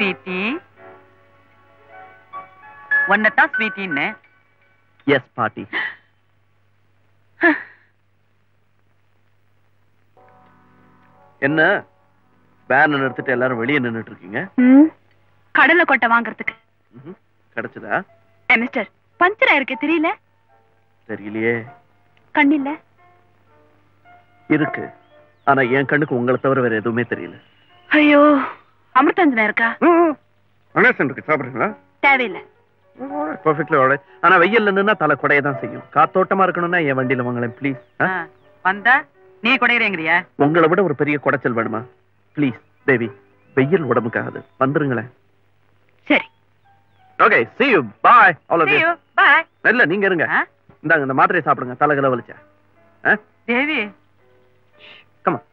Sweetie ஒன்னதான் ஸ்வீட்டின்னு S பாட்டி என்ன வேன் நிறுத்திட்டு எல்லாரும் வெளியே நின்னுட்டு இருக்கீங்க கடலை கொட்டை வாங்குறதுக்கு ம்ஹும். கிடைச்சதா ஏ, மிஸ்டர் பஞ்சர் ஆயிருக்கு தெரியல தெரியலையே கண்ணில்ல இருக்கு ஆனா என் கண்ணுக்கு உங்களை தவிர வேற எதுவுமே தெரியல ஐயோ அமிர்தாஞ்சனா இருக்கா அனேசன் இருக்கு சாப்பிடுறீங்களா தேவையில்லை பர்ஃபெக்ட்லி ஆல்ரைட் ஆனா வெயில்ல நின்னா தலை குடைய தான் செய்யும் காத்தோட்டமா இருக்கணும்னா என் வண்டியில வாங்களேன் ப்ளீஸ் ஆ, வந்தா நீ குடையிறேங்கிறியா உங்களை விட ஒரு பெரிய குடைச்சல் வேணுமா ப்ளீஸ் தேவி வெயில் உடம்புக்காகாது வந்துருங்களேன் சரி okay see you bye all of See you you. Bye. இல்ல நீங்க இருங்க ஆ? இந்தாங்க இந்த மாத்திரையை சாப்பிடுங்க தலைகளை வலிச்சா தேவி கமா